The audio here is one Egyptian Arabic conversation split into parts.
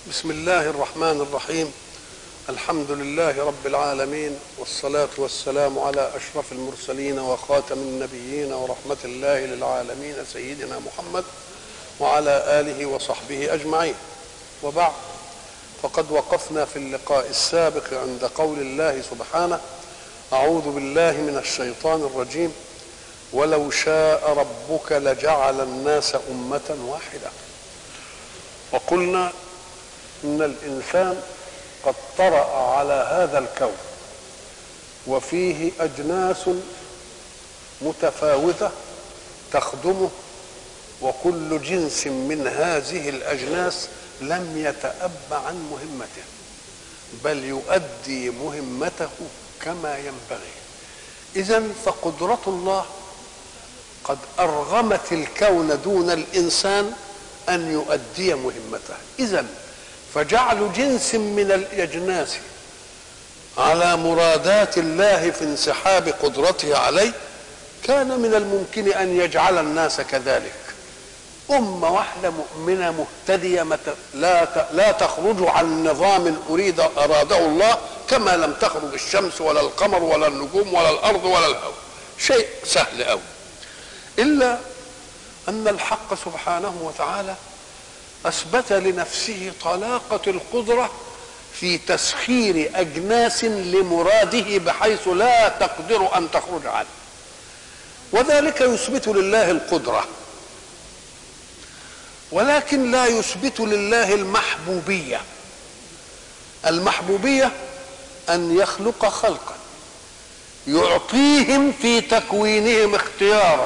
بسم الله الرحمن الرحيم الحمد لله رب العالمين والصلاة والسلام على أشرف المرسلين وخاتم النبيين ورحمة الله للعالمين سيدنا محمد وعلى آله وصحبه أجمعين وبعد فقد وقفنا في اللقاء السابق عند قول الله سبحانه أعوذ بالله من الشيطان الرجيم ولو شاء ربك لجعل الناس أمة واحدة وقلنا ان الانسان قد طرا على هذا الكون وفيه اجناس متفاوته تخدمه وكل جنس من هذه الاجناس لم يتاب عن مهمته بل يؤدي مهمته كما ينبغي اذا فقدره الله قد ارغمت الكون دون الانسان ان يؤدي مهمته اذا فجعل جنس من الاجناس على مرادات الله في انسحاب قدرته عليه كان من الممكن ان يجعل الناس كذلك أمة واحدة مؤمنة مهتدية لا لا تخرج عن نظام أريد أراده الله كما لم تخرج الشمس ولا القمر ولا النجوم ولا الأرض ولا الهواء شيء سهل أوي إلا أن الحق سبحانه وتعالى اثبت لنفسه طلاقه القدره في تسخير اجناس لمراده بحيث لا تقدر ان تخرج عنه وذلك يثبت لله القدره ولكن لا يثبت لله المحبوبيه المحبوبيه ان يخلق خلقا يعطيهم في تكوينهم اختيارا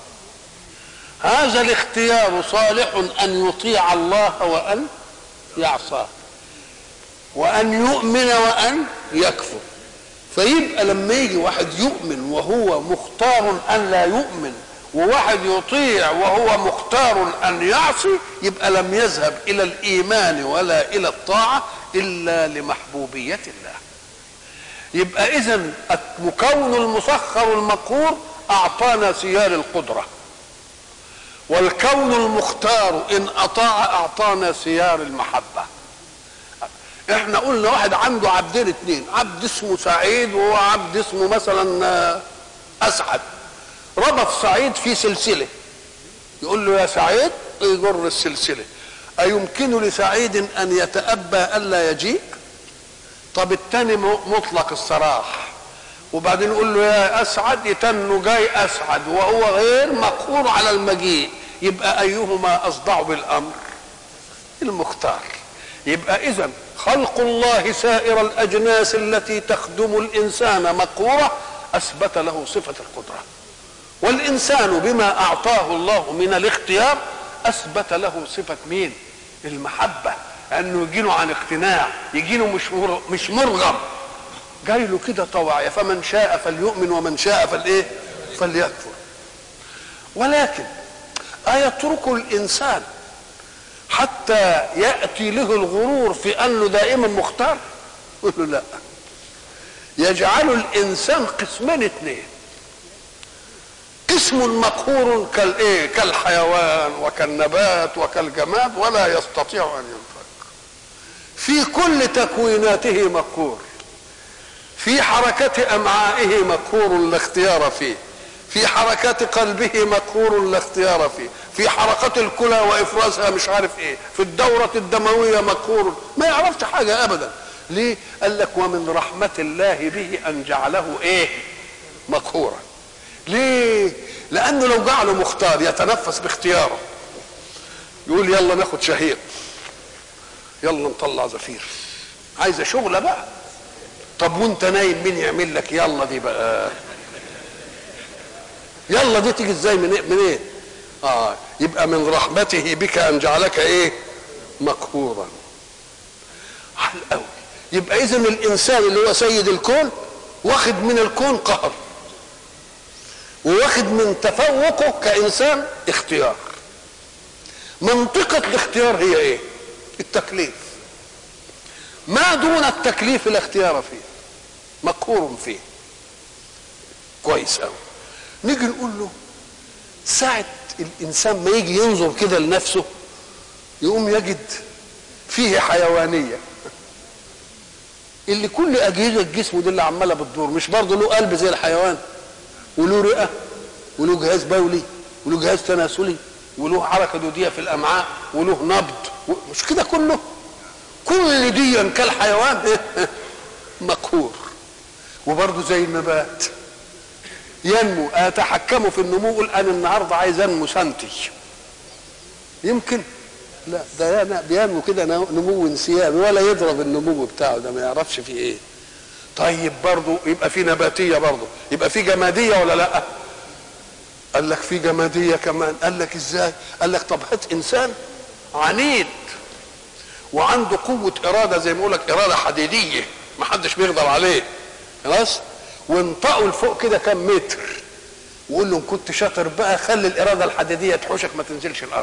هذا الاختيار صالح ان يطيع الله وان يعصاه وان يؤمن وان يكفر فيبقى لما يجي واحد يؤمن وهو مختار ان لا يؤمن وواحد يطيع وهو مختار ان يعصي يبقى لم يذهب الى الايمان ولا الى الطاعه الا لمحبوبيه الله يبقى اذا المكون المسخر المقهور اعطانا سيار القدره والكون المختار ان اطاع اعطانا سيار المحبه احنا قلنا واحد عنده عبدين اتنين عبد اسمه سعيد وهو عبد اسمه مثلا اسعد ربط سعيد في سلسله يقول له يا سعيد يجر السلسله أيمكن لسعيد أن يتأبى ألا يجيء طب التاني مطلق السراح وبعدين يقول له يا اسعد يتنه جاي اسعد وهو غير مقهور على المجيء يبقى ايهما اصدع بالامر المختار يبقى اذا خلق الله سائر الاجناس التي تخدم الانسان مقهوره اثبت له صفه القدره والانسان بما اعطاه الله من الاختيار اثبت له صفه مين المحبه انه يجي له عن اقتناع يجي له مش مش مرغم جاي له كده طواعية فمن شاء فليؤمن ومن شاء فالايه فليكفر ولكن أيترك الإنسان حتى يأتي له الغرور في أنه دائما مختار يقول له لا يجعل الإنسان قسمين اثنين قسم مقهور كالايه كالحيوان وكالنبات وكالجماد ولا يستطيع ان ينفك في كل تكويناته مقهور في حركة أمعائه مقهور لا اختيار فيه في حركات قلبه مقهور لا اختيار فيه في حركة الكلى وإفرازها مش عارف إيه في الدورة الدموية مقهور ما يعرفش حاجة أبدا ليه قال لك ومن رحمة الله به أن جعله إيه مقهورا ليه لأنه لو جعله مختار يتنفس باختياره يقول يلا ناخد شهيق يلا نطلع زفير عايزة شغلة بقى طب وانت نايم مين يعمل لك يلا دي بقى يلا دي تيجي ازاي من من ايه اه يبقى من رحمته بك ان جعلك ايه مقهورا حل قوي يبقى اذا الانسان اللي هو سيد الكون واخد من الكون قهر وواخد من تفوقه كانسان اختيار منطقه الاختيار هي ايه التكليف ما دون التكليف لا اختيار فيه مقهور فيه كويس قوي نيجي نقول له ساعة الإنسان ما يجي ينظر كده لنفسه يقوم يجد فيه حيوانيه اللي كل اجهزه الجسم دي اللي عماله بتدور مش برضه له قلب زي الحيوان وله رئه وله جهاز بولي وله جهاز تناسلي وله حركه دوديه في الامعاء وله نبض مش كده كله كل دي كالحيوان مقهور وبرضه زي النبات ينمو اتحكموا في النمو قول انا النهارده عايز انمو سنتي يمكن لا ده أنا بينمو كده نمو انسيابي ولا يضرب النمو بتاعه ده ما يعرفش فيه ايه طيب برضه يبقى في نباتيه برضه يبقى في جماديه ولا لا قال لك في جماديه كمان قال لك ازاي قال لك طب هات انسان عنيد وعنده قوه اراده زي ما يقول لك اراده حديديه ما حدش بيقدر عليه خلاص وانطقوا لفوق كده كام متر وقول له ان كنت شاطر بقى خلي الاراده الحديديه تحوشك ما تنزلش الارض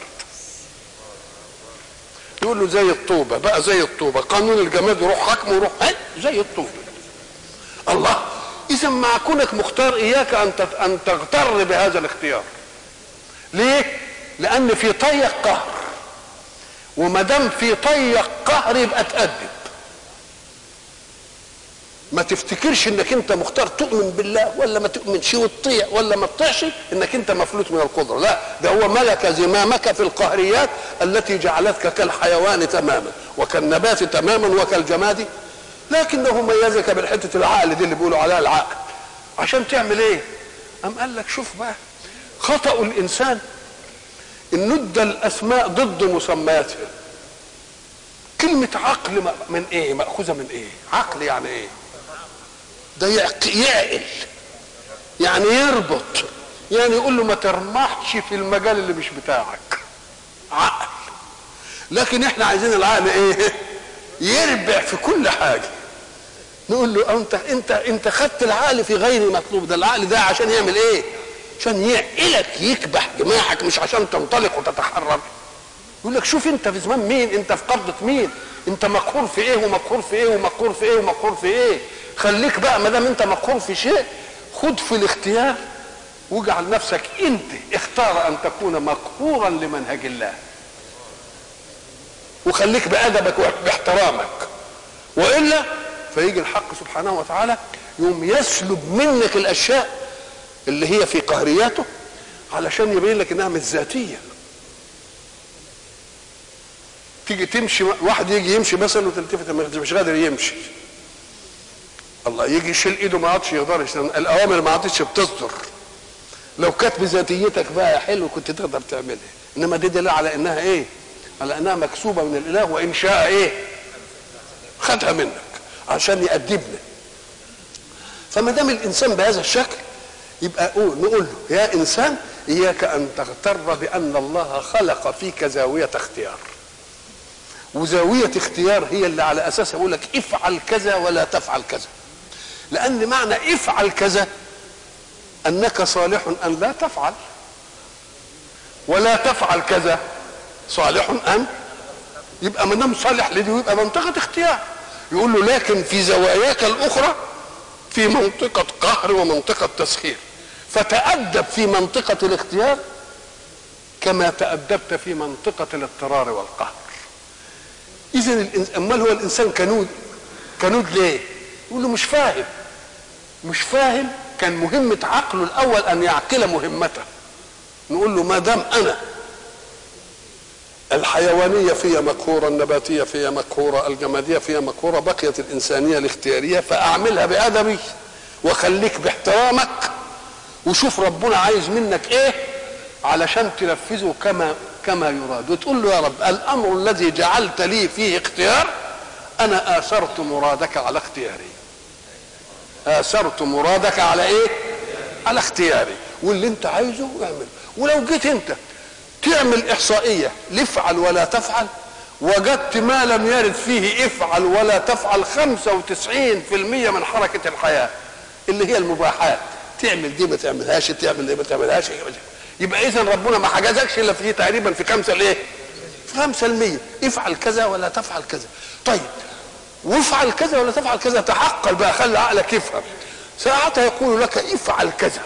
يقول له زي الطوبه بقى زي الطوبه قانون الجماد يروح حكمه ويروح زي الطوبه الله اذا مع كونك مختار اياك ان ان تغتر بهذا الاختيار ليه لان في طيق قهر وما دام في طيق قهر يبقى تأدب ما تفتكرش انك انت مختار تؤمن بالله ولا ما تؤمنش وتطيع ولا ما تطيعش انك انت مفلوت من القدره لا ده هو ملك زمامك في القهريات التي جعلتك كالحيوان تماما وكالنبات تماما وكالجماد لكنه ميزك بالحته العقل دي اللي بيقولوا عليها العقل عشان تعمل ايه ام قال لك شوف بقى خطا الانسان ان ندى الاسماء ضد مسمياتها كلمة عقل من ايه مأخوذة من ايه عقل يعني ايه ده يعقل يعني يربط يعني يقول له ما ترمحش في المجال اللي مش بتاعك عقل لكن احنا عايزين العقل ايه يربع في كل حاجه نقول له انت انت انت خدت العقل في غير مطلوب ده العقل ده عشان يعمل ايه عشان يعقلك يكبح جماحك مش عشان تنطلق وتتحرك يقول لك شوف انت في زمان مين انت في قبضه مين انت مقهور في ايه ومقهور في ايه ومقهور في ايه ومقهور في ايه خليك بقى ما دام انت مقهور في شيء خد في الاختيار واجعل نفسك انت اختار ان تكون مقهورا لمنهج الله وخليك بادبك وباحترامك والا فيجي الحق سبحانه وتعالى يوم يسلب منك الاشياء اللي هي في قهرياته علشان يبين لك انها مش ذاتيه تيجي تمشي واحد يجي يمشي مثلا وتلتفت مش قادر يمشي الله يجي يشيل ايده ما عادش يقدر الاوامر ما عادش بتصدر لو كانت بذاتيتك بقى حلو كنت تقدر تعملها انما دي دليل على انها ايه على انها مكسوبه من الاله وان شاء ايه خدها منك عشان يأدبنا فما دام الانسان بهذا الشكل يبقى نقول له يا انسان اياك ان تغتر بان الله خلق فيك زاويه اختيار وزاويه اختيار هي اللي على اساسها يقول لك افعل كذا ولا تفعل كذا لان معنى افعل كذا انك صالح ان لا تفعل ولا تفعل كذا صالح ان يبقى ما دام صالح لدي يبقى منطقه اختيار يقول له لكن في زواياك الاخرى في منطقه قهر ومنطقه تسخير فتأدب في منطقة الاختيار كما تأدبت في منطقة الاضطرار والقهر إذا أمال هو الإنسان كنود كنود ليه؟ يقول له مش فاهم مش فاهم كان مهمة عقله الأول أن يعقل مهمته نقول له ما دام أنا الحيوانية فيها مقهورة النباتية فيها مقهورة الجمادية فيها مقهورة بقيت الإنسانية الاختيارية فأعملها بأدبي وخليك باحترامك وشوف ربنا عايز منك ايه علشان تنفذه كما كما يراد وتقول له يا رب الامر الذي جعلت لي فيه اختيار انا اثرت مرادك على اختياري اثرت مرادك على ايه على اختياري واللي انت عايزه اعمل ولو جيت انت تعمل احصائيه لافعل ولا تفعل وجدت ما لم يرد فيه افعل ولا تفعل 95% من حركه الحياه اللي هي المباحات تعمل دي ما تعملهاش تعمل دي ما تعملهاش يبقى اذا ربنا ما حجزكش الا في تقريبا في خمسه الايه؟ في خمسه المية افعل كذا ولا تفعل كذا طيب وافعل كذا ولا تفعل كذا تعقل بقى خلي عقلك يفهم ساعتها يقول لك افعل كذا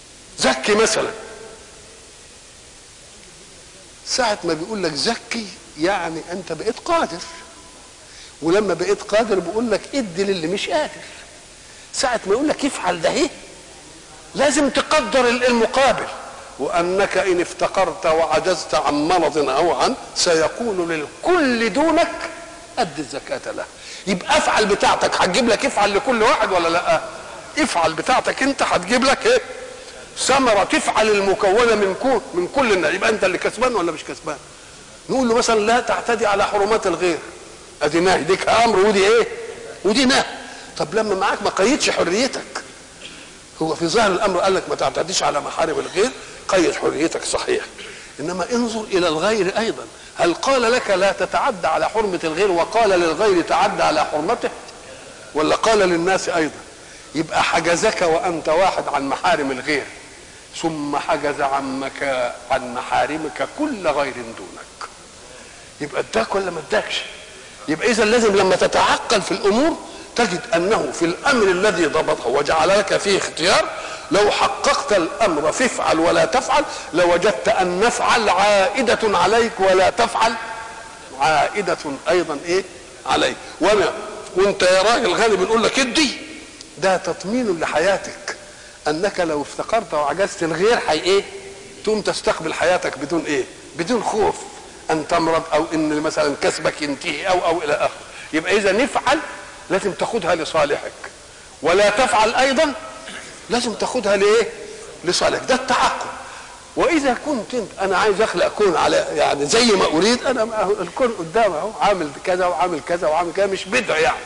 زكي مثلا ساعة ما بيقول لك زكي يعني انت بقيت قادر ولما بقيت قادر بقول لك ادي للي مش قادر ساعة ما يقول لك افعل ده ايه لازم تقدر المقابل وانك ان افتقرت وعجزت عن مرض او عن سيكون للكل دونك ادي الزكاة له يبقى افعل بتاعتك هتجيب لك افعل لكل واحد ولا لا افعل بتاعتك انت هتجيب لك ايه ثمرة تفعل المكونة من كل من كل الناس يبقى انت اللي كسبان ولا مش كسبان نقول له مثلا لا تعتدي على حرمات الغير ادي نهي ديك امر ودي ايه ودي نهي طب لما معاك ما قيدش حريتك هو في ظاهر الامر قال لك ما تعتديش على محارم الغير قيد حريتك صحيح انما انظر الى الغير ايضا هل قال لك لا تتعدى على حرمه الغير وقال للغير تعدى على حرمته ولا قال للناس ايضا يبقى حجزك وانت واحد عن محارم الغير ثم حجز عنك عن محارمك كل غير دونك يبقى اداك ولا ما اداكش يبقى اذا لازم لما تتعقل في الامور تجد انه في الامر الذي ضبطه وجعل لك فيه اختيار لو حققت الامر فافعل ولا تفعل لوجدت ان نفعل عائده عليك ولا تفعل عائده ايضا ايه عليك وانا وانت يا راجل غالي بنقول لك ادي ده تطمين لحياتك انك لو افتقرت وعجزت الغير حي ايه تقوم تستقبل حياتك بدون ايه بدون خوف ان تمرض او ان مثلا كسبك ينتهي او او الى اخره يبقى اذا نفعل لازم تاخدها لصالحك ولا تفعل ايضا لازم تاخدها لايه لصالحك ده التعقل واذا كنت انت انا عايز اخلق كون على يعني زي ما اريد انا الكون قدامي اهو عامل كذا وعامل كذا وعامل كذا مش بدع يعني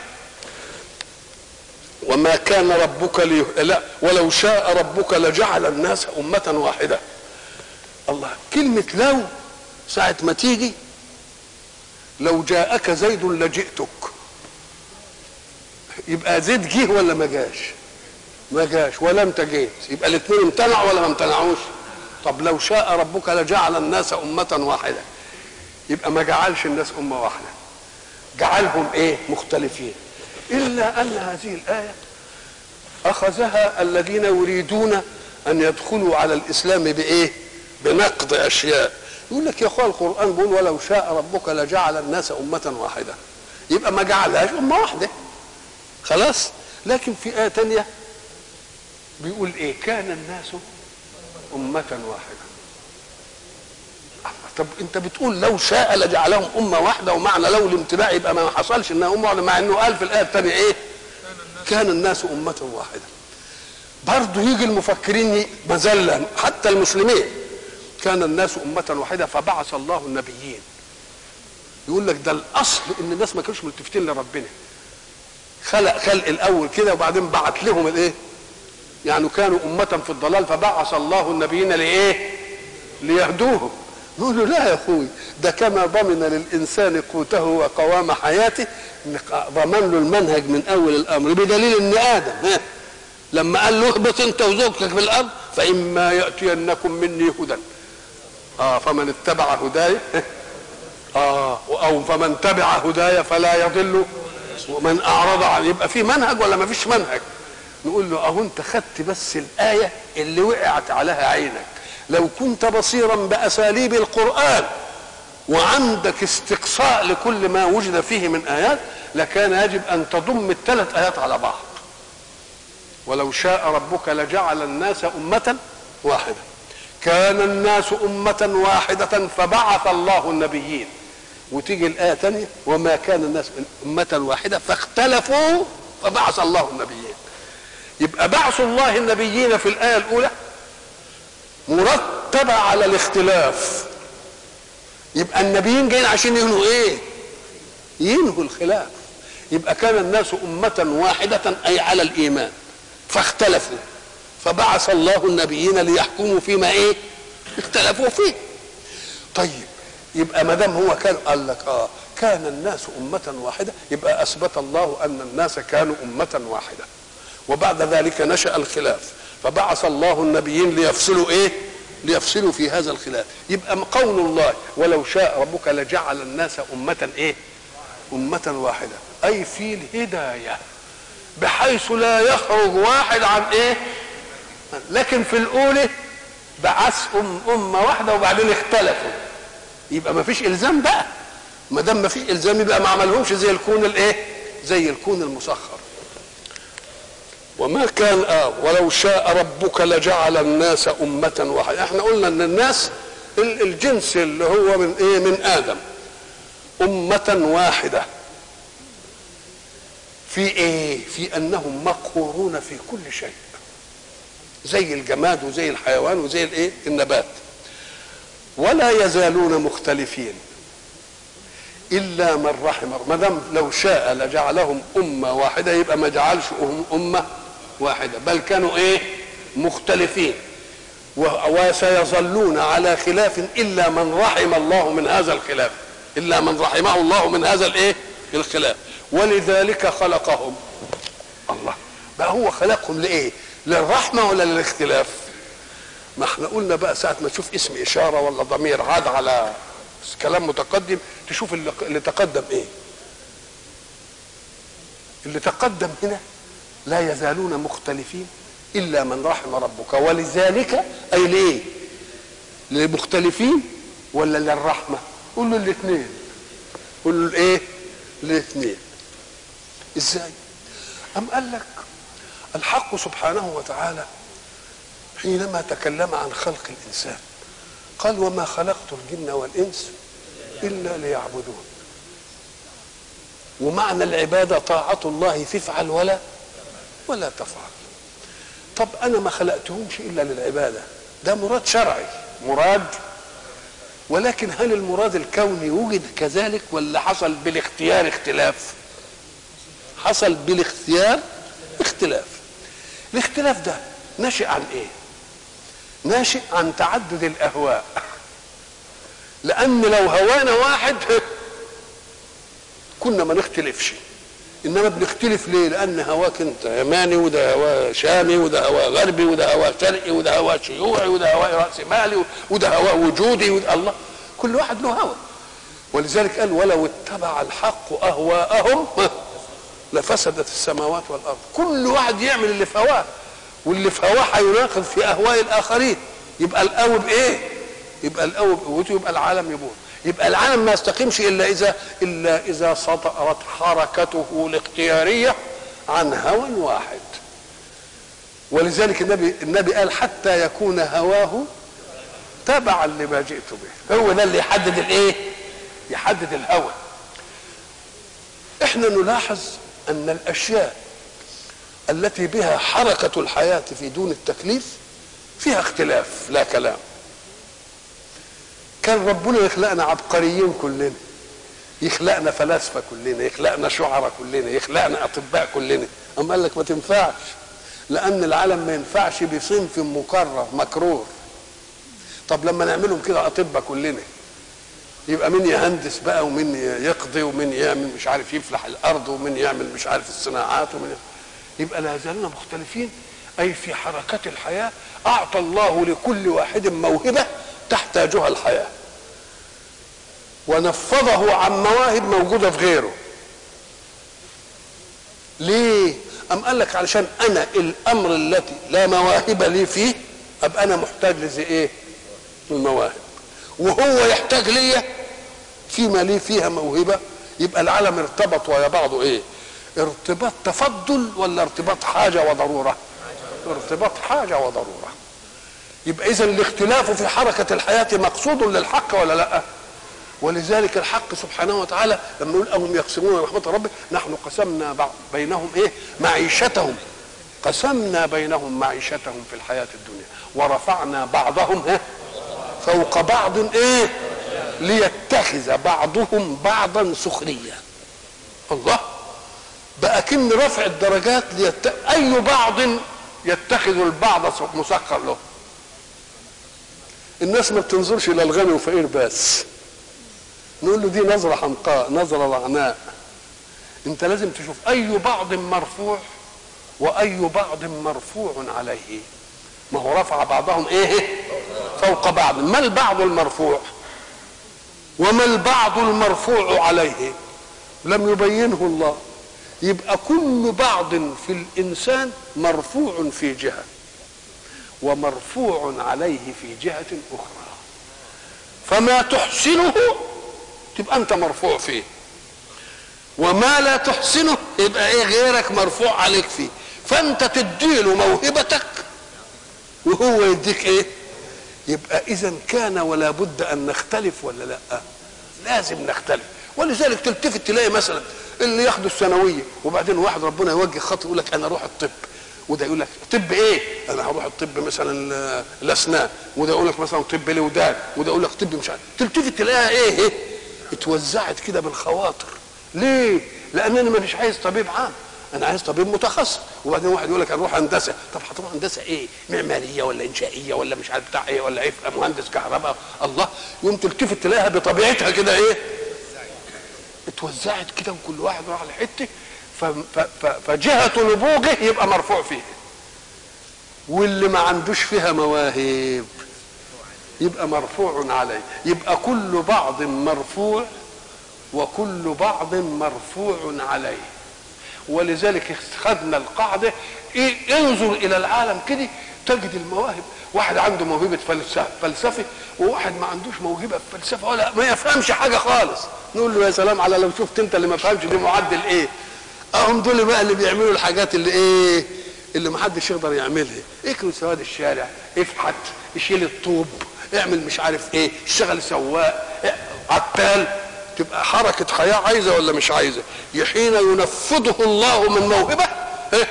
وما كان ربك لي لا ولو شاء ربك لجعل الناس أمة واحدة الله كلمة لو ساعة ما تيجي لو جاءك زيد لجئتك يبقى زيد جه ولا ما جاش ما جاش ولا انت جيت يبقى الاثنين امتنعوا ولا ما امتنعوش طب لو شاء ربك لجعل الناس أمة واحدة يبقى ما جعلش الناس أمة واحدة جعلهم ايه مختلفين إلا أن هذه الآية أخذها الذين يريدون أن يدخلوا على الإسلام بإيه؟ بنقد أشياء يقول لك يا أخوان القرآن بيقول ولو شاء ربك لجعل الناس أمة واحدة يبقى ما جعلهاش أمة واحدة خلاص لكن في آية تانية بيقول إيه كان الناس أمة واحدة طب انت بتقول لو شاء لجعلهم امه واحده ومعنى لو الامتناع يبقى ما حصلش انها امه واحده مع انه قال في الايه الثانيه ايه؟ كان الناس امه واحده. برضه يجي المفكرين مزلا حتى المسلمين كان الناس امه واحده فبعث الله النبيين. يقول لك ده الاصل ان الناس ما كانوش ملتفتين لربنا. خلق خلق الاول كده وبعدين بعت لهم الايه؟ يعني كانوا امه في الضلال فبعث الله النبيين لايه؟ ليهدوهم. نقول له لا يا اخوي ده كما ضمن للانسان قوته وقوام حياته ضمن له المنهج من اول الامر بدليل ان ادم ها لما قال له اهبط انت وزوجتك في الارض فاما ياتينكم مني هدى اه فمن اتبع هداي اه او فمن تبع هداي فلا يضل ومن اعرض عن يبقى في منهج ولا ما فيش منهج نقول له اهو انت خدت بس الايه اللي وقعت عليها عينك لو كنت بصيرا باساليب القران وعندك استقصاء لكل ما وجد فيه من ايات لكان يجب ان تضم الثلاث ايات على بعض ولو شاء ربك لجعل الناس امه واحده كان الناس امه واحده فبعث الله النبيين وتيجي الايه ثانيه وما كان الناس امه واحده فاختلفوا فبعث الله النبيين يبقى بعث الله النبيين في الايه الاولى مرتبة على الاختلاف يبقى النبيين جايين عشان ينهوا ايه ينهوا الخلاف يبقى كان الناس أمة واحدة أي على الإيمان فاختلفوا فبعث الله النبيين ليحكموا فيما ايه اختلفوا فيه طيب يبقى ما دام هو كان قال لك اه كان الناس أمة واحدة يبقى أثبت الله أن الناس كانوا أمة واحدة وبعد ذلك نشأ الخلاف فبعث الله النبيين ليفصلوا ايه ليفصلوا في هذا الخلاف يبقى قول الله ولو شاء ربك لجعل الناس أمة ايه أمة واحدة أي في الهداية بحيث لا يخرج واحد عن ايه لكن في الأولى بعث أم أمة واحدة وبعدين اختلفوا يبقى ما فيش إلزام بقى ما دام ما فيش الزام يبقى ما عملهمش زي الكون الايه زي الكون المسخر وما كان اه ولو شاء ربك لجعل الناس أمة واحدة احنا قلنا ان الناس الجنس اللي هو من ايه من آدم أمة واحدة في ايه في انهم مقهورون في كل شيء زي الجماد وزي الحيوان وزي الايه النبات ولا يزالون مختلفين الا من رحم ما دام لو شاء لجعلهم امه واحده يبقى ما جعلش امه واحده بل كانوا ايه مختلفين وسيظلون على خلاف الا من رحم الله من هذا الخلاف الا من رحمه الله من هذا الايه الخلاف ولذلك خلقهم الله بقى هو خلقهم لايه للرحمه ولا للاختلاف ما احنا قلنا بقى ساعه ما تشوف اسم اشاره ولا ضمير عاد على كلام متقدم تشوف اللي, اللي تقدم ايه اللي تقدم هنا لا يزالون مختلفين الا من رحم ربك ولذلك اي ليه للمختلفين ولا للرحمه قول له الاثنين قول له الايه الاثنين ازاي ام قال لك الحق سبحانه وتعالى حينما تكلم عن خلق الانسان قال وما خلقت الجن والانس الا ليعبدون ومعنى العباده طاعه الله تفعل ولا ولا تفعل طب انا ما خلقتهمش الا للعباده ده مراد شرعي مراد ولكن هل المراد الكوني وجد كذلك ولا حصل بالاختيار اختلاف حصل بالاختيار اختلاف الاختلاف ده ناشئ عن ايه ناشئ عن تعدد الاهواء لان لو هوانا واحد كنا ما نختلفش انما بنختلف ليه لان هواك انت يماني وده هوا شامي وده هوا غربي وده هوا شرقي وده هوا شيوعي وده هوا راسمالي وده هوا وجودي وده الله كل واحد له هوى ولذلك قال ولو اتبع الحق اهواءهم لفسدت السماوات والارض كل واحد يعمل اللي في هواه واللي في هواه هيناقض في اهواء الاخرين يبقى القوي بايه يبقى القوي بقوته يبقى العالم يبوظ يبقى العالم ما يستقيمش الا اذا الا اذا سطرت حركته الاختياريه عن هوى واحد ولذلك النبي النبي قال حتى يكون هواه تبعا لما جئت به هو ده اللي يحدد الايه يحدد الهوى احنا نلاحظ ان الاشياء التي بها حركه الحياه في دون التكليف فيها اختلاف لا كلام كان ربنا يخلقنا عبقريين كلنا يخلقنا فلاسفه كلنا يخلقنا شعراء كلنا يخلقنا اطباء كلنا اما قال لك ما تنفعش لان العالم ما ينفعش بصنف مكرر مكرور طب لما نعملهم كده اطباء كلنا يبقى مين يهندس بقى ومين يقضي ومين يعمل مش عارف يفلح الارض ومين يعمل مش عارف الصناعات ومين يبقى لا زالنا مختلفين اي في حركات الحياه اعطى الله لكل واحد موهبه تحتاجها الحياه ونفضه عن مواهب موجوده في غيره ليه ام قال لك علشان انا الامر التي لا مواهب لي فيه ابقى انا محتاج لزي ايه المواهب وهو يحتاج ليا فيما لي فيها موهبه يبقى العالم ارتبط ويا بعضه ايه ارتباط تفضل ولا ارتباط حاجه وضروره ارتباط حاجه وضروره يبقى اذا الاختلاف في حركه الحياه مقصود للحق ولا لا ولذلك الحق سبحانه وتعالى لما يقول اهم يقسمون رحمه ربك نحن قسمنا بينهم ايه معيشتهم قسمنا بينهم معيشتهم في الحياه الدنيا ورفعنا بعضهم ها فوق بعض ايه ليتخذ بعضهم بعضا سخريا الله بقى كن رفع الدرجات ليت... اي بعض يتخذ البعض مسخر له الناس ما بتنظرش الى الغني والفقير بس نقول له دي نظرة حمقاء نظرة رعناء انت لازم تشوف اي بعض مرفوع واي بعض مرفوع عليه ما هو رفع بعضهم ايه فوق بعض ما البعض المرفوع وما البعض المرفوع عليه لم يبينه الله يبقى كل بعض في الانسان مرفوع في جهه ومرفوع عليه في جهه اخرى فما تحسنه تبقى انت مرفوع فيه وما لا تحسنه يبقى ايه غيرك مرفوع عليك فيه فانت تديله موهبتك وهو يديك ايه يبقى اذا كان ولا بد ان نختلف ولا لا لازم نختلف ولذلك تلتفت تلاقي مثلا اللي ياخدوا الثانويه وبعدين واحد ربنا يوجه خط يقول لك انا اروح الطب وده يقول لك طب ايه؟ انا هروح الطب مثلا الاسنان وده يقول لك مثلا طب الودان وده يقول لك طب مش عارف تلتفت تلاقيها ايه؟ إيه؟ اتوزعت كده بالخواطر ليه؟ لان انا مش عايز طبيب عام انا عايز طبيب متخصص وبعدين واحد يقول لك هنروح هندسه طب هتروح هندسه ايه؟ معماريه ولا انشائيه ولا مش عارف بتاع ايه ولا ايه مهندس كهرباء الله يوم تلتفت تلاقيها بطبيعتها كده ايه؟ اتوزعت كده وكل واحد راح لحته فجهة نبوغه يبقى مرفوع فيه واللي ما عندوش فيها مواهب يبقى مرفوع عليه يبقى كل بعض مرفوع وكل بعض مرفوع عليه ولذلك خدنا القاعدة إيه انظر إلى العالم كده تجد المواهب واحد عنده موهبة فلسفة فلسفة وواحد ما عندوش موهبة في فلسفة ولا ما يفهمش حاجة خالص نقول له يا سلام على لو شفت انت اللي ما فهمش دي معدل ايه اهم دول بقى اللي بيعملوا الحاجات اللي ايه اللي ما حدش يقدر يعملها اكروا سواد الشارع افحت يشيل الطوب اعمل مش عارف ايه اشتغل سواق إيه؟ عتال تبقى حركة حياة عايزة ولا مش عايزة حين ينفضه الله من موهبة إيه؟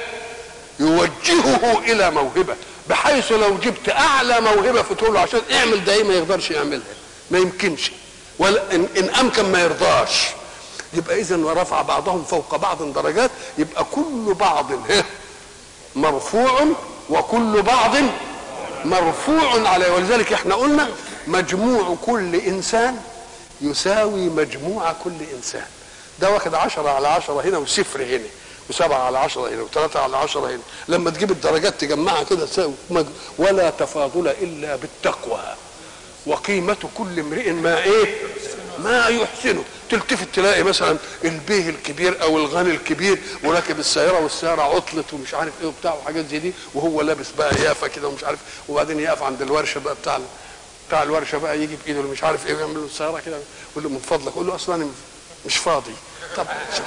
يوجهه إلى موهبة بحيث لو جبت أعلى موهبة فتقول له عشان اعمل ده ما يقدرش يعملها ما يمكنش ولا إن, إن أمكن ما يرضاش يبقى اذا ورفع بعضهم فوق بعض درجات يبقى كل بعض مرفوع وكل بعض مرفوع عليه ولذلك احنا قلنا مجموع كل انسان يساوي مجموع كل انسان ده واخد عشرة على عشرة هنا وصفر هنا وسبعة على عشرة هنا وثلاثة على عشرة هنا لما تجيب الدرجات تجمعها كده تساوي ولا تفاضل إلا بالتقوى وقيمة كل امرئ ما ايه ما يحسنه تلتفت تلاقي مثلا البيه الكبير او الغني الكبير وراكب السياره والسياره عطلت ومش عارف ايه وبتاع وحاجات زي دي وهو لابس بقى يافه كده ومش عارف وبعدين يقف عند الورشه بقى بتاع بتاع الورشه بقى يجي بايده مش عارف ايه ويعمل له السياره كده يقول له من فضلك يقول له اصلا انا مش فاضي طب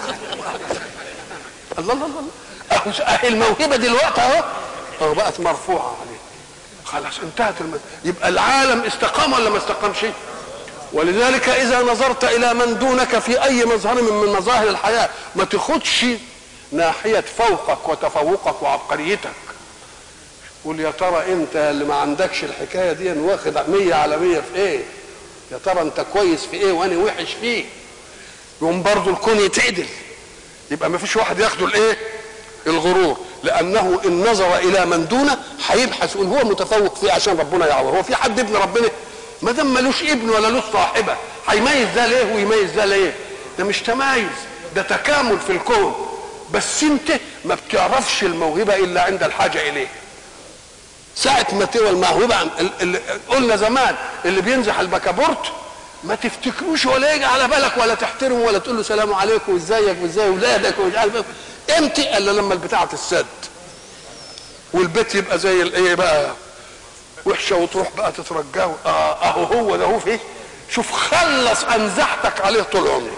الله الله الله اهو الموهبه دلوقتي اهو اهو بقت مرفوعه عليه خلاص انتهت الم... يبقى العالم استقام ولا ما استقامش؟ ولذلك اذا نظرت الى من دونك في اي مظهر من مظاهر الحياه ما تاخدش ناحيه فوقك وتفوقك وعبقريتك قول يا ترى انت اللي ما عندكش الحكايه دي واخد مية على مية في ايه يا ترى انت كويس في ايه وانا وحش فيه يقوم برضه الكون يتعدل يبقى ما فيش واحد ياخده الايه الغرور لانه ان نظر الى من دونه هيبحث يقول هو متفوق فيه عشان ربنا يعوض هو في حد ابن ربنا ما دام ملوش ابن ولا له صاحبه هيميز ده ليه ويميز ده ليه ده مش تمايز ده تكامل في الكون بس انت ما بتعرفش الموهبه الا عند الحاجه اليه ساعة ما تقوى الموهبة قلنا زمان اللي بينزح البكابورت ما تفتكروش ولا يجي على بالك ولا تحترمه ولا تقول له سلام عليكم وازيك وازاي ولادك ومش عارف امتى الا لما البتاعه تسد والبيت يبقى زي الايه بقى وحشه وتروح بقى تترجاه آه اهو هو ده هو فيه شوف خلص انزحتك عليه طول عمره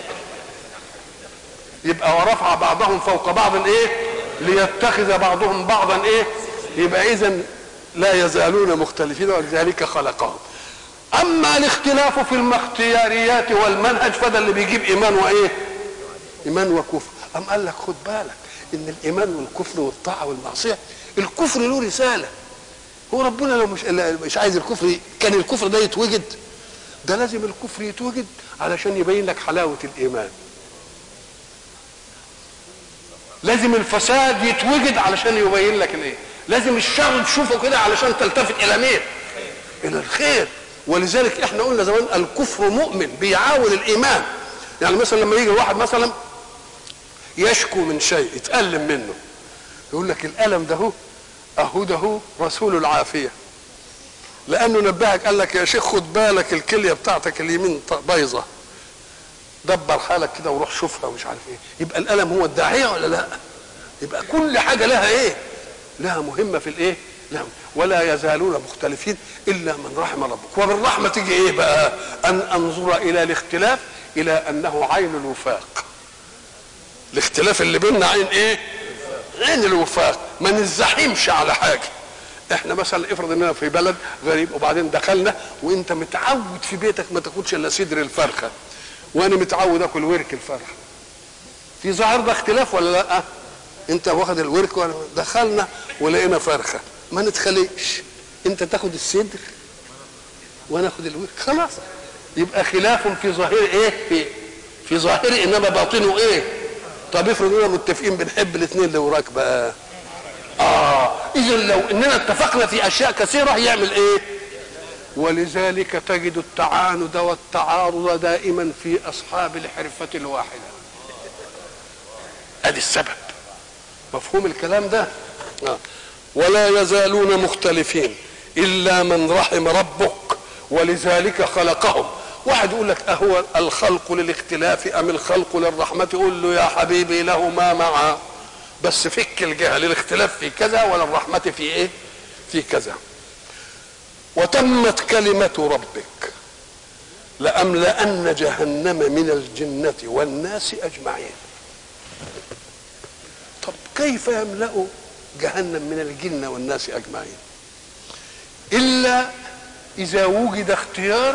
يبقى ورفع بعضهم فوق بعض ايه ليتخذ بعضهم بعضا ايه يبقى اذا لا يزالون مختلفين ولذلك خلقهم اما الاختلاف في الاختياريات والمنهج فده اللي بيجيب ايمان وايه ايمان وكفر ام قال لك خد بالك ان الايمان والكفر والطاعه والمعصيه الكفر له رساله هو ربنا لو مش مش عايز الكفر كان الكفر ده يتوجد ده لازم الكفر يتوجد علشان يبين لك حلاوه الايمان لازم الفساد يتوجد علشان يبين لك الايه لازم الشر تشوفه كده علشان تلتفت الى مين الى الخير ولذلك احنا قلنا زمان الكفر مؤمن بيعاون الايمان يعني مثلا لما يجي واحد مثلا يشكو من شيء يتألم منه يقول لك الألم ده هو أهو ده هو رسول العافية لأنه نبهك قال لك يا شيخ خد بالك الكلية بتاعتك اليمين بايظة دبر حالك كده وروح شوفها ومش عارف ايه يبقى الألم هو الداعية ولا لا يبقى كل حاجة لها ايه لها مهمة في الايه نعم ولا يزالون مختلفين الا من رحم ربك وبالرحمه تيجي ايه بقى ان انظر الى الاختلاف الى انه عين الوفاق الاختلاف اللي بيننا عين ايه عين الوفاق ما نزحمش على حاجه احنا مثلا افرض اننا في بلد غريب وبعدين دخلنا وانت متعود في بيتك ما تاكلش الا صدر الفرخه وانا متعود اكل ورك الفرخه في ظاهر ده اختلاف ولا لا انت واخد الورك وانا دخلنا ولقينا فرخه ما نتخلقش انت تاخد الصدر وانا اخد الورك خلاص يبقى خلاف في ظاهر ايه في في ظاهر انما باطنه ايه طب افرض اننا متفقين بنحب الاثنين اللي وراك بقى اه اذا لو اننا اتفقنا في اشياء كثيره يعمل ايه ولذلك تجد التعاند والتعارض دائما في اصحاب الحرفه الواحده ادي السبب مفهوم الكلام ده آه. ولا يزالون مختلفين الا من رحم ربك ولذلك خلقهم واحد يقول لك اهو الخلق للاختلاف ام الخلق للرحمه يقول له يا حبيبي له ما معا بس فك الجهه للاختلاف في كذا وللرحمه في ايه في كذا وتمت كلمه ربك لأملأن جهنم من الجنة والناس أجمعين طب كيف يملأ جهنم من الجن والناس أجمعين إلا إذا وجد اختيار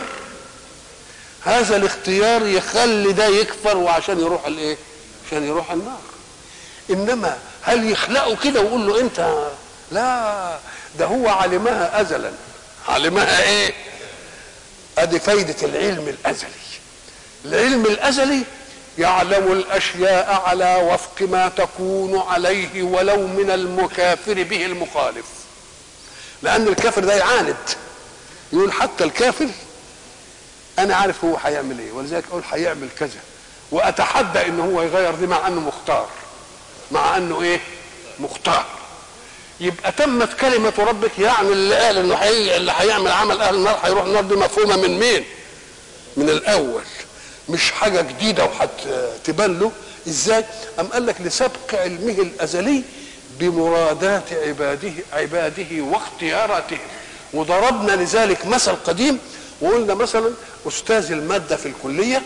هذا الاختيار يخلي ده يكفر وعشان يروح الايه عشان يروح النار انما هل يخلقه كده ويقول له انت لا ده هو علمها ازلا علمها ايه ادي فايده العلم الازلي العلم الازلي يعلم الاشياء على وفق ما تكون عليه ولو من المكافر به المخالف لان الكافر ده يعاند يقول حتى الكافر انا عارف هو هيعمل ايه ولذلك اقول هيعمل كذا واتحدى ان هو يغير دي مع انه مختار مع انه ايه مختار يبقى تمت كلمة ربك يعني اللي قال انه حي... اللي هيعمل عمل اهل النار هيروح النار دي مفهومة من مين؟ من الاول مش حاجة جديدة وهتبان له ازاي؟ أم قال لك لسبق علمه الازلي بمرادات عباده عباده واختياراتهم وضربنا لذلك مثل قديم وقلنا مثلا استاذ الماده في الكليه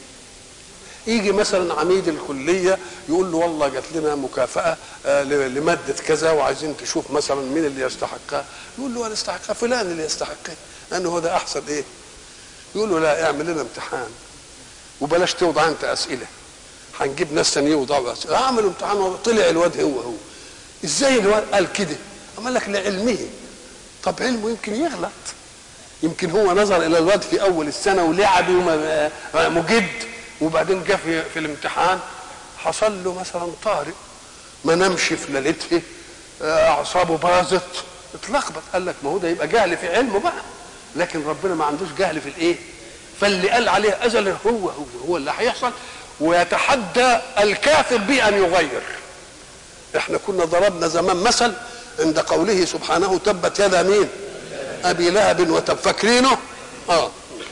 يجي مثلا عميد الكليه يقول له والله جات لنا مكافاه آه لماده كذا وعايزين تشوف مثلا مين اللي يستحقها يقول له انا استحقها فلان اللي يستحقها لانه هو ده احسن ايه يقول له لا اعمل لنا امتحان وبلاش توضع انت اسئله هنجيب ناس ثانيه يوضعوا اسئله اعمل امتحان وطلع الواد هو هو ازاي الواد قال كده قال لك لعلمه طب علمه يمكن يغلط يمكن هو نظر الى الواد في اول السنه ولعب مجد وبعدين جه في, في الامتحان حصل له مثلا طارئ ما نامش في ليلته اعصابه باظت اتلخبط قال لك ما هو ده يبقى جهل في علمه بقى لكن ربنا ما عندوش جهل في الايه فاللي قال عليه ازل هو هو هو اللي هيحصل ويتحدى الكافر بان يغير احنا كنا ضربنا زمان مثل عند قوله سبحانه تبت يدا مين ابي لهب وتب فاكرينه اه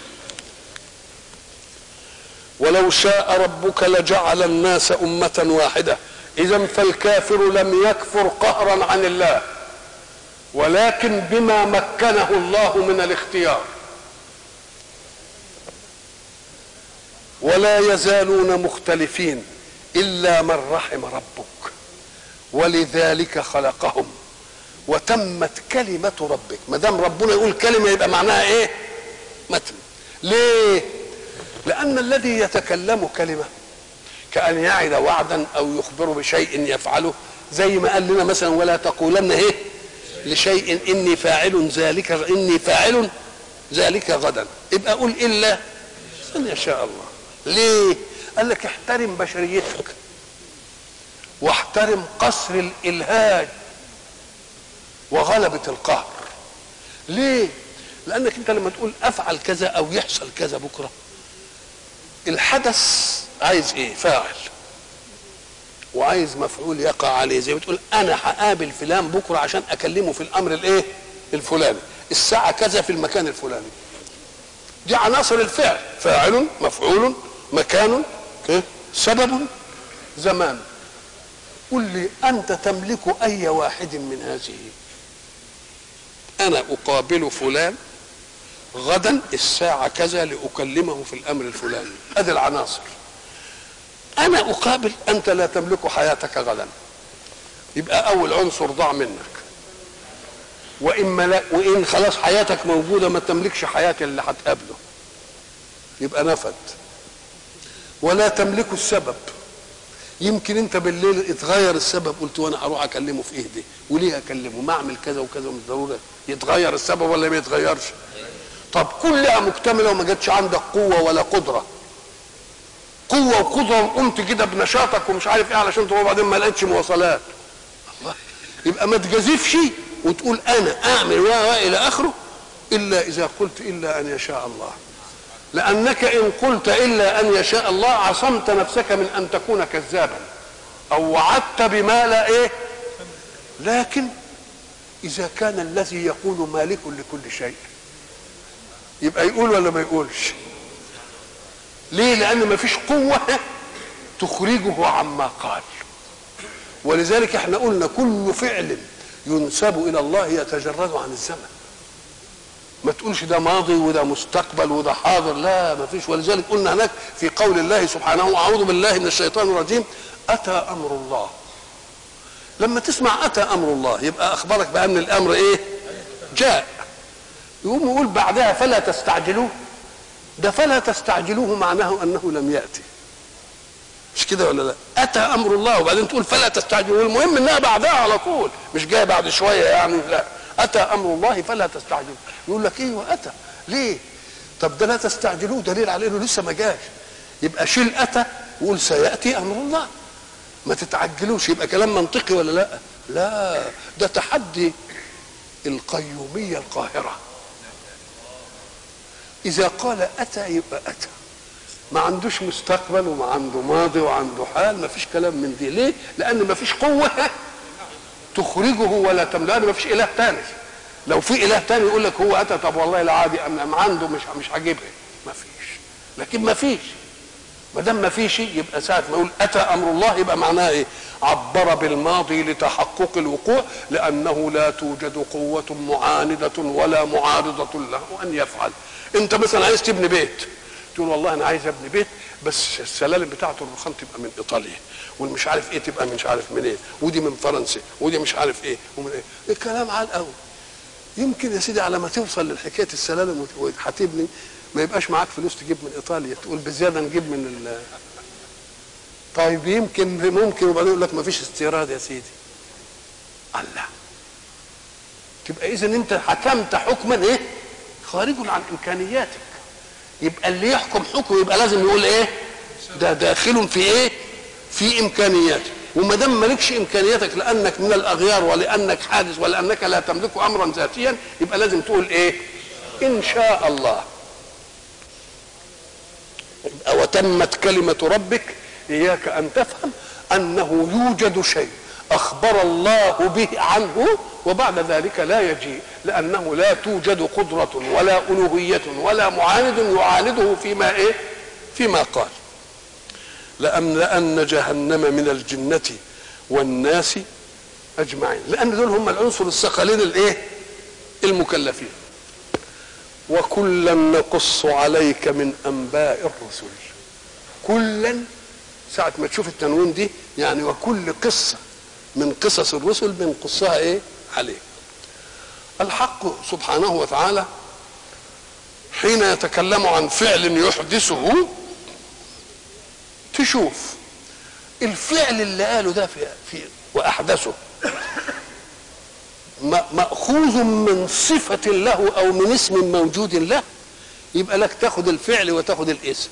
ولو شاء ربك لجعل الناس أمة واحدة إذا فالكافر لم يكفر قهرا عن الله ولكن بما مكنه الله من الاختيار ولا يزالون مختلفين إلا من رحم ربك ولذلك خلقهم وتمت كلمة ربك ما دام ربنا يقول كلمة يبقى معناها ايه متن ليه لأن الذي يتكلم كلمة كأن يعد وعدا أو يخبر بشيء يفعله زي ما قال لنا مثلا ولا تقولن ايه لشيء إني فاعل ذلك إني فاعل ذلك غدا يبقى قول إلا أن يشاء الله ليه قال لك احترم بشريتك واحترم قصر الإلهاج وغلبة القهر ليه لأنك أنت لما تقول أفعل كذا أو يحصل كذا بكرة الحدث عايز ايه فاعل وعايز مفعول يقع عليه زي ما تقول انا هقابل فلان بكره عشان اكلمه في الامر الايه الفلاني الساعه كذا في المكان الفلاني دي عناصر الفعل فاعل مفعول مكان إيه؟ سبب زمان قل لي انت تملك اي واحد من هذه انا اقابل فلان غدا الساعة كذا لأكلمه في الأمر الفلاني هذه العناصر أنا أقابل أنت لا تملك حياتك غدا يبقى أول عنصر ضاع منك وإن, ملا وإن خلاص حياتك موجودة ما تملكش حياة اللي هتقابله يبقى نفد ولا تملك السبب يمكن انت بالليل اتغير السبب قلت وانا هروح اكلمه في ايه دي وليه اكلمه ما اعمل كذا وكذا مش ضروري يتغير السبب ولا ما يتغيرش طب كلها مكتمله وما جاتش عندك قوه ولا قدره قوه وقدره وقمت كده بنشاطك ومش عارف ايه علشان تروح بعدين ما لقيتش مواصلات الله يبقى ما تجازفش وتقول انا اعمل و الى اخره الا اذا قلت الا ان يشاء الله لانك ان قلت الا ان يشاء الله عصمت نفسك من ان تكون كذابا او وعدت بما لا ايه لكن اذا كان الذي يقول مالك لكل شيء يبقى يقول ولا ما يقولش ليه لان ما فيش قوه تخرجه عما قال ولذلك احنا قلنا كل فعل ينسب الى الله يتجرد عن الزمن ما تقولش ده ماضي وده مستقبل وده حاضر لا ما فيش ولذلك قلنا هناك في قول الله سبحانه اعوذ بالله من الشيطان الرجيم اتى امر الله لما تسمع اتى امر الله يبقى اخبرك بان الامر ايه جاء يقوم يقول بعدها فلا تستعجلوه ده فلا تستعجلوه معناه انه لم ياتي مش كده ولا لا اتى امر الله وبعدين تقول فلا تستعجلوه المهم انها بعدها على طول مش جايه بعد شويه يعني لا اتى امر الله فلا تستعجلوه يقول لك ايوه اتى ليه طب ده لا تستعجلوه دليل على انه لسه ما جاش يبقى شيل اتى وقول سياتي امر الله ما تتعجلوش يبقى كلام منطقي ولا لا لا ده تحدي القيوميه القاهره اذا قال اتى يبقى اتى ما عندوش مستقبل وما عنده ماضي وعنده حال ما فيش كلام من دي ليه لان ما فيش قوه تخرجه ولا تملأ ما فيش اله تاني لو في اله تاني يقول لك هو اتى طب والله لا عادي أم عنده مش مش هجيبها ما فيش لكن ما فيش ما دام ما فيش يبقى ساعه ما يقول اتى امر الله يبقى معناه ايه عبر بالماضي لتحقق الوقوع لانه لا توجد قوه معانده ولا معارضه له ان يفعل انت مثلا عايز تبني بيت تقول والله انا عايز ابني بيت بس السلالم بتاعته الرخام تبقى من ايطاليا والمش عارف ايه تبقى مش عارف من ايه ودي من فرنسا ودي مش عارف ايه ومن ايه الكلام عال قوي يمكن يا سيدي على ما توصل لحكايه السلالم وهتبني ما يبقاش معاك فلوس تجيب من ايطاليا تقول بزياده نجيب من ال طيب يمكن ممكن وبعدين يقول لك ما فيش استيراد يا سيدي الله تبقى اذا انت حكمت حكما ايه خارج عن امكانياتك يبقى اللي يحكم حكم يبقى لازم يقول ايه ده داخل في ايه في امكانياتك وما دام مالكش امكانياتك لانك من الاغيار ولانك حادث ولانك لا تملك امرا ذاتيا يبقى لازم تقول ايه ان شاء الله وتمت كلمه ربك اياك ان تفهم انه يوجد شيء اخبر الله به عنه وبعد ذلك لا يجيء لانه لا توجد قدره ولا الوهيه ولا معاند يعانده فيما ايه فيما قال لأملأن جهنم من الجنة والناس أجمعين لأن دول هم العنصر الثقلين الإيه المكلفين وكلا نقص عليك من أنباء الرسل كلا ساعة ما تشوف التنوين دي يعني وكل قصة من قصص الرسل بنقصها إيه عليك الحق سبحانه وتعالى حين يتكلم عن فعل يحدثه تشوف الفعل اللي قاله ده في, في واحدثه ماخوذ من صفه له او من اسم موجود له يبقى لك تاخد الفعل وتاخد الاسم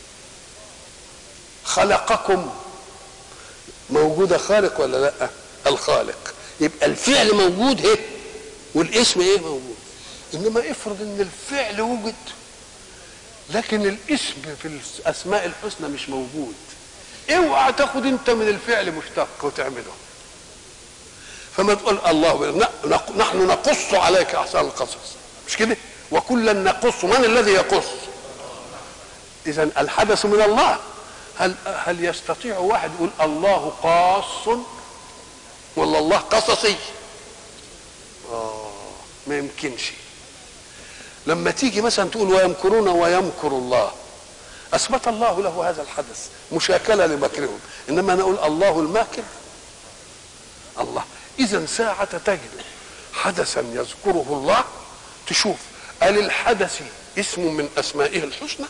خلقكم موجودة خالق ولا لا الخالق يبقى الفعل موجود ايه والاسم ايه موجود انما افرض ان الفعل وجد لكن الاسم في الاسماء الحسنى مش موجود اوعى تاخد انت من الفعل مشتق وتعمله فما تقول الله نحن نقص عليك احسن القصص مش كده وكلا نقص من الذي يقص اذا الحدث من الله هل هل يستطيع واحد يقول الله قاص ولا الله قصصي آه ما يمكنش لما تيجي مثلا تقول ويمكرون ويمكر الله اثبت الله له هذا الحدث مشاكله لمكرهم انما انا اقول الله الماكر الله اذا ساعه تجد حدثا يذكره الله تشوف هل الحدث اسم من اسمائه الحسنى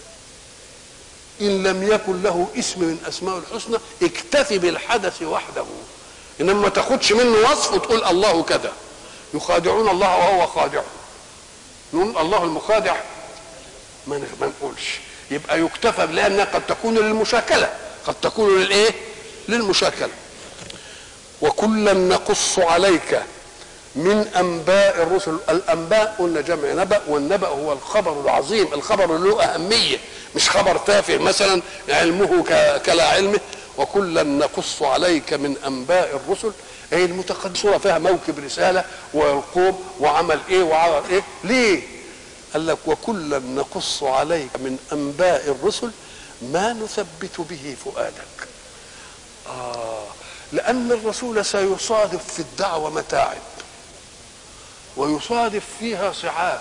ان لم يكن له اسم من اسمائه الحسنى اكتفي بالحدث وحده انما ما تاخدش منه وصف وتقول الله كذا يخادعون الله وهو خادع نقول الله المخادع ما ما نقولش يبقى يكتفى لانها قد تكون للمشاكله قد تكون للايه للمشاكله وكلا نقص عليك من انباء الرسل الانباء قلنا جمع نبأ والنبأ هو الخبر العظيم الخبر اللي له اهميه مش خبر تافه مثلا علمه كلا علمه وكلا نقص عليك من انباء الرسل اي المتقدم صوره فيها موكب رساله ويلقوم وعمل ايه وعمل ايه ليه قال لك وكلا نقص عليك من انباء الرسل ما نثبت به فؤادك آه لأن الرسول سيصادف في الدعوة متاعب ويصادف فيها صعاب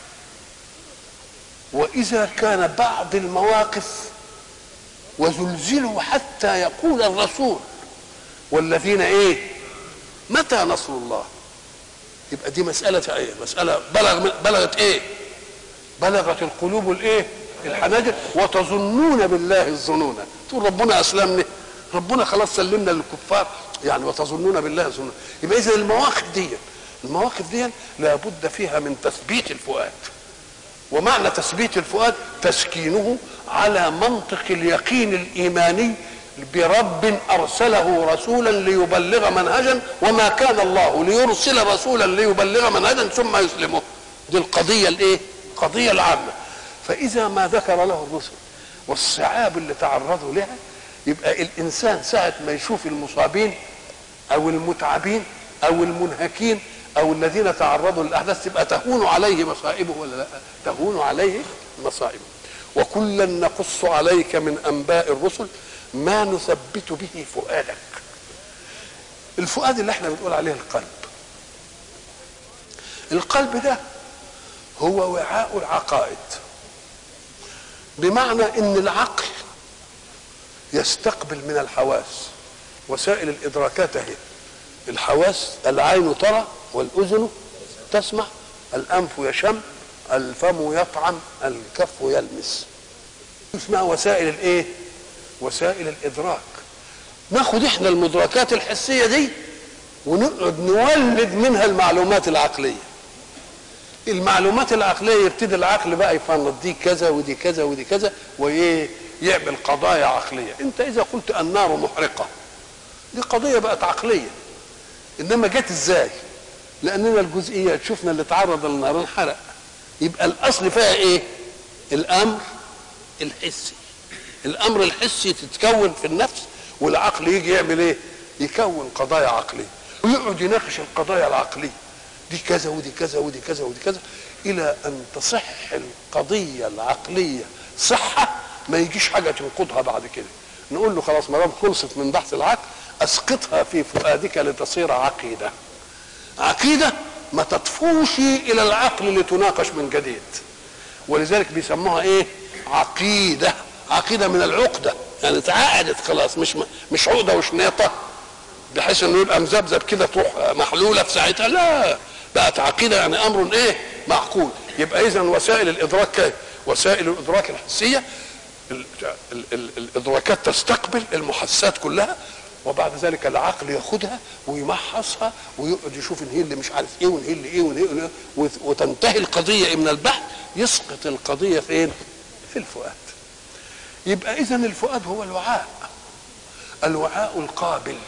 وإذا كان بعض المواقف وزلزلوا حتى يقول الرسول والذين ايه متى نصر الله يبقى دي مسألة ايه مسألة بلغ بلغت ايه بلغت القلوب الايه الحناجر وتظنون بالله الظنون تقول ربنا اسلمني ربنا خلاص سلمنا للكفار يعني وتظنون بالله الظنون يبقى اذا المواقف دي المواقف دي لابد فيها من تثبيت الفؤاد ومعنى تثبيت الفؤاد تسكينه على منطق اليقين الايماني برب ارسله رسولا ليبلغ منهجا وما كان الله ليرسل رسولا ليبلغ منهجا ثم يسلمه دي القضيه الايه القضيه العامه فاذا ما ذكر له الرسل والصعاب اللي تعرضوا لها يبقى الانسان ساعه ما يشوف المصابين او المتعبين او المنهكين او الذين تعرضوا للاحداث تبقى تهون عليه مصائبه ولا لا تهون عليه مصائبه وكلا نقص عليك من انباء الرسل ما نثبت به فؤادك الفؤاد اللي احنا بنقول عليه القلب القلب ده هو وعاء العقائد بمعنى ان العقل يستقبل من الحواس وسائل الادراكات اهي الحواس العين ترى والاذن تسمع الانف يشم الفم يطعم الكف يلمس اسمها وسائل الايه وسائل الادراك ناخد احنا المدركات الحسيه دي ونقعد نولد منها المعلومات العقليه المعلومات العقليه يبتدي العقل بقى يفنط دي كذا ودي كذا ودي كذا وايه يعمل قضايا عقليه انت اذا قلت النار محرقه دي قضيه بقت عقليه انما جت ازاي لاننا الجزئيات شفنا اللي تعرض للنار انحرق يبقى الاصل فيها ايه الامر الحسي الامر الحسي تتكون في النفس والعقل يجي يعمل ايه يكون قضايا عقليه ويقعد يناقش القضايا العقليه دي كذا ودي كذا ودي كذا ودي كذا الى ان تصح القضيه العقليه صحه ما يجيش حاجه تنقضها بعد كده نقول له خلاص ما دام خلصت من بحث العقل اسقطها في فؤادك لتصير عقيده عقيده ما تطفوش الى العقل لتناقش من جديد ولذلك بيسموها ايه عقيده عقيده من العقده يعني اتعقدت خلاص مش مش عقده وشنيطه بحيث انه يبقى مذبذب كده تروح محلوله في ساعتها لا بقت عقيده يعني امر ايه معقول يبقى اذا وسائل الادراك وسائل الادراك الحسيه ال ال ال الادراكات تستقبل المحسات كلها وبعد ذلك العقل ياخدها ويمحصها ويقعد يشوف ان هي اللي مش عارف ايه وان هي اللي ايه وان هي اللي إيه وتنتهي القضيه من البحث يسقط القضيه فين؟ في الفؤاد. يبقى اذا الفؤاد هو الوعاء الوعاء القابل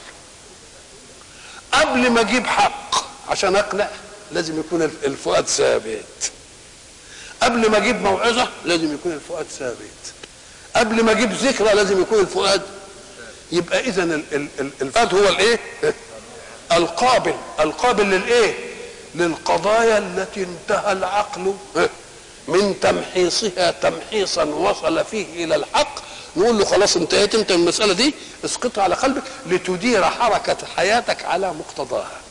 قبل ما اجيب حق عشان اقنع لازم يكون الفؤاد ثابت قبل ما اجيب موعظه لازم يكون الفؤاد ثابت قبل ما اجيب ذكرى لازم يكون الفؤاد يبقى اذا الفؤاد هو الايه القابل القابل للايه للقضايا التي انتهى العقل من تمحيصها تمحيصا وصل فيه الى الحق نقول له خلاص انتهيت انت من المساله دي اسقطها على قلبك لتدير حركه حياتك على مقتضاها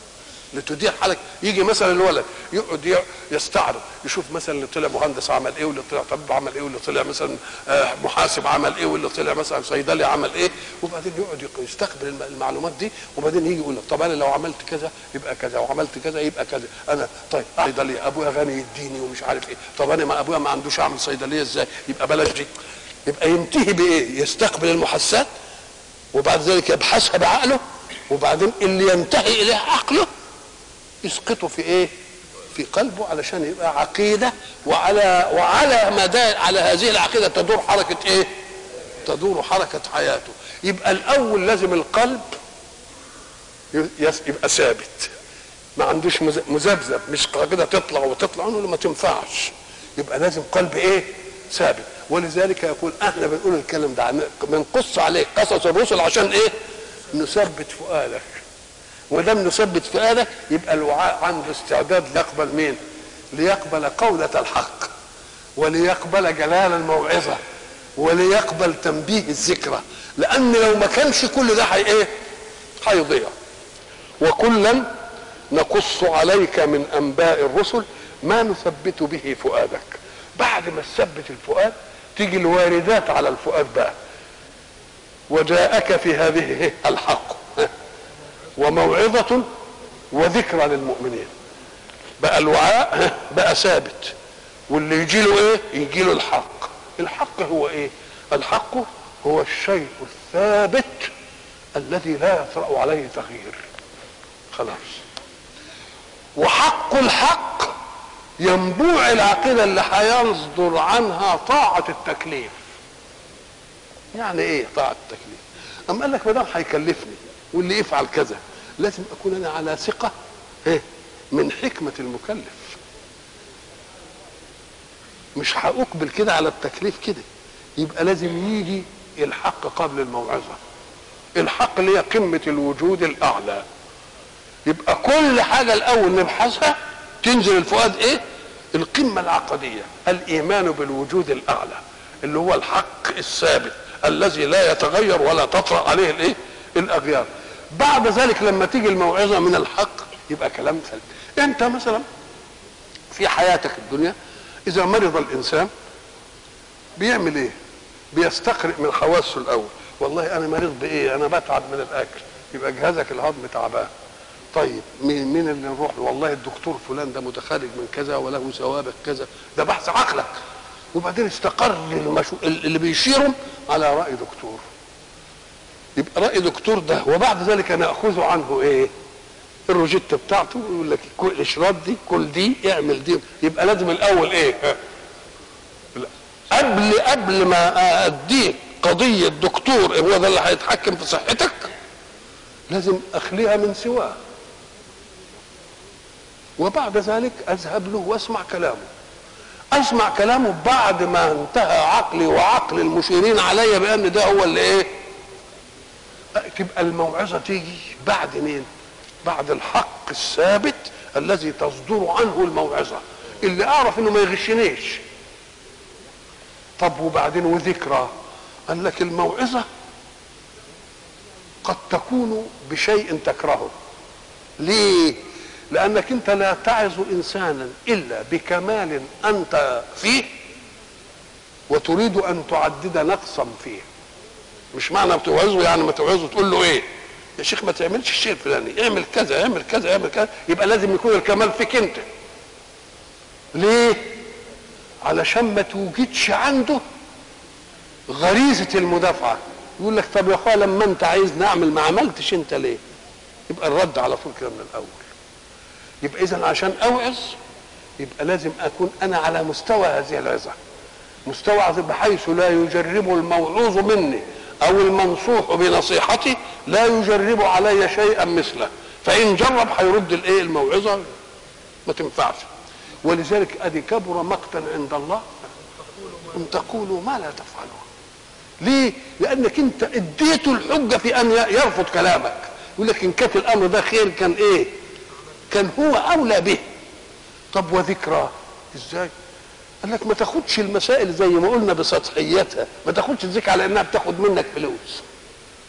لتدير حالك يجي مثلا الولد يقعد ي- يستعرض يشوف مثلا اللي طلع مهندس عمل ايه واللي طلع طبيب عمل ايه واللي طلع مثلا آه، محاسب عمل ايه واللي طلع مثلا صيدلي عمل ايه وبعدين يقعد يق- يستقبل الم- المعلومات دي وبعدين يجي يقول لك طب انا لو عملت كذا يبقى كذا وعملت كذا يبقى كذا انا طيب صيدلي ابويا غني يديني ومش عارف ايه طب انا ما ابويا ما عندوش اعمل صيدليه ازاي يبقى بلاش دي يبقى ينتهي بايه يستقبل المحسات وبعد ذلك يبحثها بعقله وبعدين اللي ينتهي اليه عقله يسقطه في ايه في قلبه علشان يبقى عقيده وعلى وعلى مدى على هذه العقيده تدور حركه ايه تدور حركه حياته يبقى الاول لازم القلب يس- يبقى ثابت ما عندوش مز- مذبذب مش كده تطلع وتطلع نقول له ما تنفعش يبقى لازم قلب ايه ثابت ولذلك يقول احنا بنقول الكلام ده عن- بنقص عليك قصص الرسل عشان ايه نثبت فؤادك ودام نثبت فؤادك يبقى الوعاء عنده استعداد ليقبل مين ليقبل قولة الحق وليقبل جلال الموعظة وليقبل تنبيه الذكرى لأن لو ما كانش كل ده هي ايه هيضيع وكلا نقص عليك من انباء الرسل ما نثبت به فؤادك بعد ما تثبت الفؤاد تيجي الواردات على الفؤاد بقى وجاءك في هذه الحق وموعظة وذكرى للمؤمنين بقى الوعاء بقى ثابت واللي يجي له ايه يجي له الحق الحق هو ايه الحق هو الشيء الثابت الذي لا يطرأ عليه تغيير خلاص وحق الحق ينبوع العقيده اللي هيصدر عنها طاعه التكليف يعني ايه طاعه التكليف اما قال لك ما دام هيكلفني واللي يفعل كذا لازم اكون انا على ثقه إيه؟ من حكمه المكلف مش هاقبل كده على التكليف كده يبقى لازم يجي الحق قبل الموعظه الحق اللي هي قمه الوجود الاعلى يبقى كل حاجه الاول نبحثها تنزل الفؤاد ايه القمه العقديه الايمان بالوجود الاعلى اللي هو الحق الثابت الذي لا يتغير ولا تطرا عليه الايه الاغيار بعد ذلك لما تيجي الموعظه من الحق يبقى كلام سلبي انت مثلا في حياتك الدنيا اذا مرض الانسان بيعمل ايه بيستقرئ من حواسه الاول والله انا مريض بايه انا بتعب من الاكل يبقى جهازك الهضمي تعبان طيب مين مين اللي نروح له والله الدكتور فلان ده متخرج من كذا وله سوابق كذا ده بحث عقلك وبعدين استقر المشو... اللي بيشيرهم على راي دكتور يبقى راي دكتور ده وبعد ذلك ناخذ عنه ايه الروجيتا بتاعته يقول لك كل اشرب دي كل دي اعمل دي يبقى لازم الاول ايه لا. قبل قبل ما اديك قضيه دكتور هو ده اللي هيتحكم في صحتك لازم اخليها من سواه وبعد ذلك اذهب له واسمع كلامه اسمع كلامه بعد ما انتهى عقلي وعقل المشيرين علي بان ده هو اللي ايه تبقى الموعظه تيجي بعد مين بعد الحق الثابت الذي تصدر عنه الموعظه اللي اعرف انه ما يغشنيش طب وبعدين وذكرى قال لك الموعظه قد تكون بشيء تكرهه ليه لانك انت لا تعظ انسانا الا بكمال انت فيه وتريد ان تعدد نقصا فيه مش معنى بتوعظه يعني ما توعظه تقول له ايه يا شيخ ما تعملش الشيء الفلاني اعمل كذا اعمل كذا اعمل كذا يبقى لازم يكون الكمال فيك انت ليه علشان ما توجدش عنده غريزه المدافعه يقول لك طب يا اخويا لما انت عايز نعمل ما عملتش انت ليه يبقى الرد على طول كده من الاول يبقى اذا عشان اوعظ يبقى لازم اكون انا على مستوى هذه العظه مستوى بحيث لا يجرب الموعوظ مني او المنصوح بنصيحتي لا يجرب علي شيئا مثله فان جرب هيرد الايه الموعظه ما تنفعش ولذلك ادي كبر مقتا عند الله ان تقولوا ما لا تفعلون ليه؟ لانك انت اديته الحجه في ان يرفض كلامك يقول لك ان كان الامر ده خير كان ايه؟ كان هو اولى به طب وذكرى ازاي؟ قال لك ما تاخدش المسائل زي ما قلنا بسطحيتها ما تاخدش الذكر على انها بتاخد منك فلوس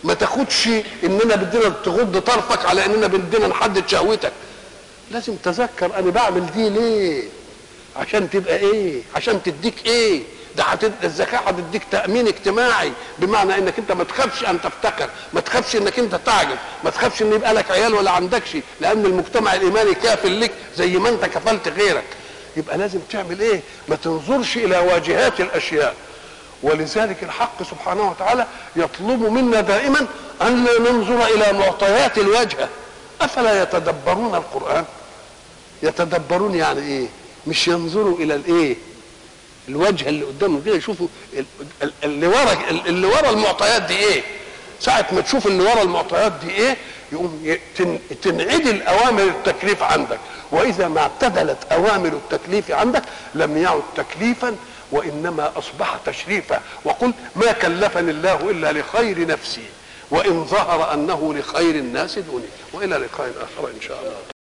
ما تاخدش اننا بدنا تغض طرفك على اننا بدنا نحدد شهوتك لازم تذكر انا بعمل دي ليه عشان تبقى ايه عشان تديك ايه ده هتد... الزكاه هتديك تامين اجتماعي بمعنى انك انت ما تخافش ان تفتقر ما تخافش انك انت تعجز ما تخافش ان يبقى لك عيال ولا عندكش لان المجتمع الايماني كافل لك زي ما انت كفلت غيرك يبقى لازم تعمل ايه ما تنظرش الى واجهات الاشياء ولذلك الحق سبحانه وتعالى يطلب منا دائما ان لا ننظر الى معطيات الواجهه افلا يتدبرون القران يتدبرون يعني ايه مش ينظروا الى الايه الوجه اللي قدامهم كده يشوفوا ال- ال- اللي ورا اللي ورا المعطيات دي ايه ساعة ما تشوف اللي ورا المعطيات دي ايه يقوم ي- تن- تنعدل اوامر التكليف عندك واذا ما اعتدلت اوامر التكليف عندك لم يعد تكليفا وانما اصبح تشريفا وقل ما كلفني الله الا لخير نفسي وان ظهر انه لخير الناس دوني والى لقاء اخر ان شاء الله